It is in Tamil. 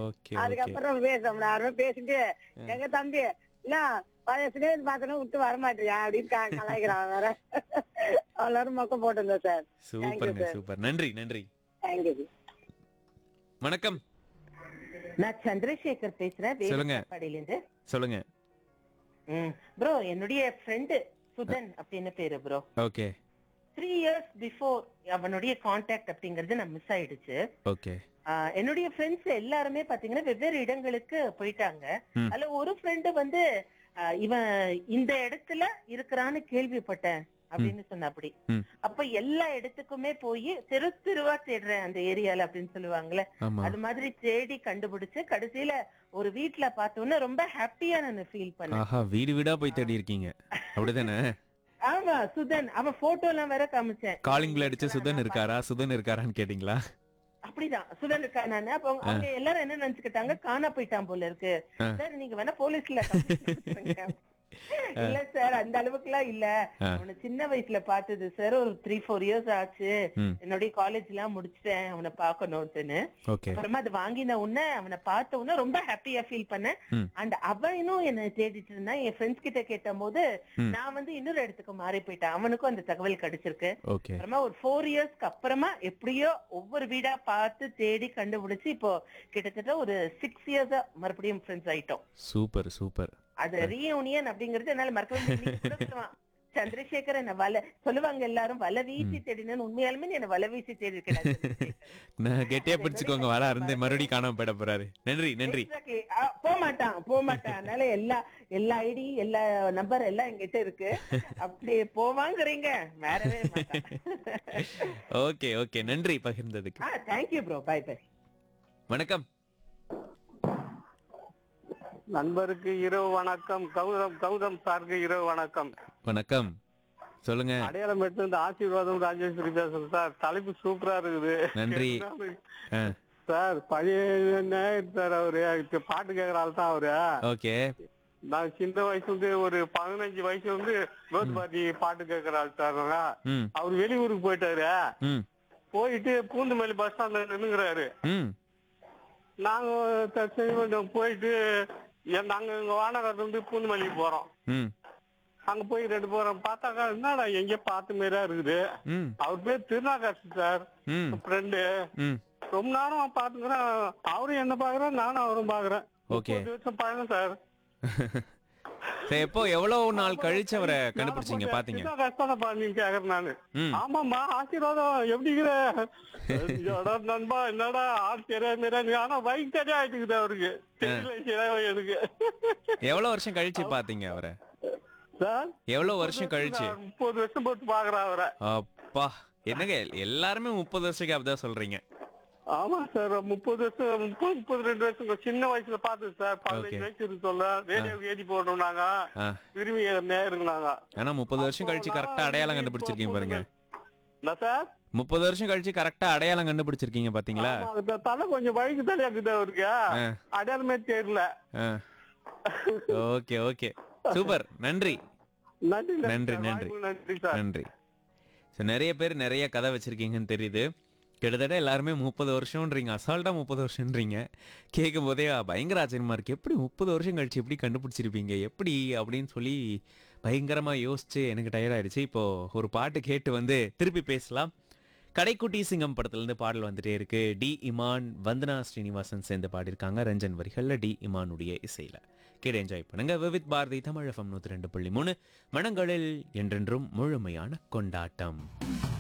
ஓகே ஓகே அதுக்கப்புறம் பேச யாருமே பேசிட்டு எங்க தம்பி என்ன பழைய சினேகன் பார்த்தனும் விட்டு வரமாட்டியா அப்படின்னு கா- கலாய்க்கிறான் வேற எல்லாரும் மொக்க போட்டிருந்தோம் சார் சூப்பருங்க சூப்பர் நன்றி நன்றி தேங்க்யூ வணக்கம் நான் சந்திரசேகர் பேசுறேன் சொல்லுங்க. வேலைப்பாடியிலிருந்து சொல்லுங்க ப்ரோ என்னுடைய ஃப்ரெண்டு சுதன் அப்படின்னு பேரு bro okay three years before அவனுடைய கான்டாக்ட் அப்படிங்கறது நான் மிஸ் ஆயிடுச்சு ஓகே ஆஹ் என்னுடைய ஃப்ரெண்ட்ஸ் எல்லாருமே பாத்தீங்கன்னா வெவ்வேறு இடங்களுக்கு போயிட்டாங்க ம். அதுல ஒரு ஃப்ரெண்டு வந்து ஆஹ் இவன் இந்த இடத்துல இருக்கிறான்னு கேள்விப்பட்டேன் அப்படின்னு சொன்ன அப்படி ம். அப்ப எல்லா இடத்துக்குமே போய் தெரு தெருவா தேடுறேன் அந்த ஏரியால அப்படின்னு சொல்லுவாங்கல்ல ஆமா அது மாதிரி தேடி கண்டுபிடிச்சு கடைசியில ஒரு வீட்ல பார்த்தோன்னா ரொம்ப ஹாப்பியா நான் ஃபீல் பண்ணேன் ஆஹா வீடு வீடா போய் தேடி இருக்கீங்க அப்படிதானே ஆமா சுதன் அவன் போட்டோ எல்லாம் வேற காமிச்சேன் காலிங் பில் அடிச்சு சுதன் இருக்காரா சுதன் இருக்காரான்னு கேட்டீங்களா அப்படிதான் சுதன் இருக்கா நானு அப்ப அவங்க- அவங்க எல்லாரும் என்ன நினைச்சுக்கிட்டாங்க காணா போயிட்டான் போல இருக்கு ஆ. சார் நீங்க வேணா போலீஸ்ல complaint கொடுத்துருங்க. இல்ல சார் அந்த அளவுக்கு எல்லாம் இல்ல ஆ. அவனை சின்ன வயசுல பார்த்தது சார் ஒரு த்ரீ ஃபோர் இயர்ஸ் ஆச்சு ம். என்னுடைய காலேஜ் எல்லாம் முடிச்சிட்டேன் அவனை பாக்கணும்னு ஓகே அப்புறமா அது வாங்கின உடனே அவனை பார்த்த உடனே ரொம்ப ஹாப்பியா ஃபீல் பண்ணேன் ம். அண்ட் அவனும் என்ன தேடிட்டு இருந்தான் என் ஃப்ரெண்ட்ஸ் கிட்ட கேட்ட போது ம். நான் வந்து இன்னொரு இடத்துக்கு மாறி போயிட்டேன் அவனுக்கும் அந்த தகவல் கிடைச்சிருக்கு ஓகே அப்புறமா ஒரு ஃபோர் இயர்ஸ்க்கு அப்புறமா எப்படியோ ஒவ்வொரு வீடா பார்த்து தேடி கண்டுபிடிச்சு இப்போ கிட்டத்தட்ட ஒரு சிக்ஸ் இயர்ஸா மறுபடியும் ஃப்ரெண்ட்ஸ் ஆயிட்டோம் சூப்பர் சூப்பர் அது ரீயூனியன் அப்படிங்கறது என்னால மறக்கவே முடியல. இன்னைக்கு கூட சொல்லுவான், சந்திரசேகர் என்ன வலை சொல்லுவாங்க எல்லாரும் வலை வீசி தேடினு உண்மையாலுமே நீ என்ன வலை வீசி தேடி இருக்கேன் நான் கெட்டியா பிடிச்சுக்கோங்க வர அருந்து மறுபடியும் காணாம போயிட போறாரு நன்றி நன்றி Exactly. ஆ, போக மாட்டான் போக மாட்டான் அதனால எல்லா எல்லா ஐடி எல்லா நம்பர் எல்லாம் எங்கிட்ட இருக்கு அப்படி போவாங்கிறீங்க வேறவே மாட்டான் ஓகே ஓகே நன்றி பகிர்ந்ததுக்கு ஆ தேங்க்யூ ப்ரோ பை பை வணக்கம் நண்பருக்கு இரவு வணக்கம் கௌதம் கௌதம் சாருக்கு இரவு வணக்கம் வணக்கம் சொல்லுங்க அடையாளம் எடுத்து இந்த ஆசீர்வாதம் ராஜேஸ்வரி பேசுறேன் சார் தலைப்பு சூப்பரா இருக்குது நன்றி. ஆ, சார் பழைய நேயர் சார் அவரு இப்ப பாட்டு கேக்குற ஆள் தான் அவரு ஓகே நான் சின்ன வயசுல இருந்து ஒரு பதினஞ்சு வயசுல இருந்து ரோட் பாட்டி பாட்டு கேக்குற ஆள் சார் நாங்க. ம் அவர் வெளியூருக்கு போயிட்டாரு ம் போயிட்டு பூந்துமல்லி பஸ் ஸ்டாண்ட்ல நின்னுங்கிறாரு ம் நாங்க த- சரி கொஞ்சம் போயிட்டு என் நாங்க இங்க வானகர்ல இருந்து பூந்துமல்லி போறோம் ம் அங்க போய் ரெண்டு பேரும் பார்த்தாக்கா என்னடா எங்க பார்த்த மாதிரியா இருக்குது ம் அவர் பேர் திருநாகாசு சார் ம் ஃப்ரெண்டு ம் ரொம்ப நேரம் பாத்துக்கிறேன் அவரும் என்ன பாக்குறேன் நானும் அவரும் பாக்குறேன் Okay. முப்பது வருஷம் பழகம் சார் சரி எப்போ எவ்வளவு நாள் கழிச்சு அவரை கண்டுபிடிச்சீங்க பாத்தீங்க கஷ்டப்பா நீங்க கேக்குறேன் நானு ம் ஆமாம்மா ஆசீர்வாதம் எப்படி இருக்கிற ஐயோடா நண்பா என்னடா ஆள் தெரியாது தெரியாது ஆனா பைக் சரியா ஆயிட்டுக்குது அவருக்கு தெரியல சரியா எனக்கு எவ்வளவு வருஷம் கழிச்சு பாத்தீங்க அவரை சார் எவ்வளவு வருஷம் கழிச்சு நான் முப்பது வருஷம் போட்டு பாக்குறேன் அவரை அப்பா என்னங்க எல்லாருமே முப்பது வருஷம் கேப் தான் சொல்றீங்க ஆமா சார் முப்பது வருஷம் முப்பது முப்பது ரெண்டு வருஷம் சின்ன வயசுல பார்த்தது சார் பதினஞ்சு Okay. வயசு இருக்கு சொல்ல ரேடியோக்கு ஏற்றி போடுறோம் நாங்க ஆ விரும்பி நேருங்க நாங்க ஆனா முப்பது வருஷம் கழிச்சு கரெக்டா அடையாளம் கண்டுபிடிச்சிருக்கீங்க பாருங்க என்ன சார் முப்பது வருஷம் கழிச்சு கரெக்டா அடையாளம் கண்டுபிடிச்சிருக்கீங்க பாத்தீங்களா ஆமா, இந்த தலை கொஞ்சம் வழுக்கு தலையா இருக்குது அவருக்கு ஆ. அடையாளமே தெரியல ஓகே ஓகே சூப்பர் நன்றி நன்றி நன்றி, சார். நன்றி. வாய்ப்புக்கு நன்றி சார் நன்றி ஸோ நிறைய பேர் நிறைய கதை வச்சிருக்கீங்கன்னு தெரியுது கிட்டத்தட்ட எல்லாருமே முப்பது வருஷம்ன்றீங்க அசால்ட்டா முப்பது வருஷம்ன்றீங்க கேட்கும் போதே பயங்கர ஆச்சரியமா இருக்கு எப்படி முப்பது வருஷம் கழிச்சு எப்படி கண்டுபிடிச்சிருப்பீங்க எப்படி அப்படின்னு சொல்லி பயங்கரமா யோசிச்சு எனக்கு டயர்ட் ஆயிடுச்சு இப்போ ஒரு பாட்டு கேட்டு வந்து திருப்பி பேசலாம் கடைக்குட்டி சிங்கம் படத்துல இருந்து பாடல் வந்துட்டே இருக்கு டி இமான் வந்தனா ஸ்ரீனிவாசன் சேர்ந்து பாடியிருக்காங்க ரஞ்சன் வரிகள்ல டி இமானுடைய இசையில கேட்டு என்ஜாய் பண்ணுங்க விவித் பாரதி தமிழ் எஃப்எம் நூத்தி ரெண்டு புள்ளி மூணு மனங்களில் என்றென்றும் முழுமையான கொண்டாட்டம்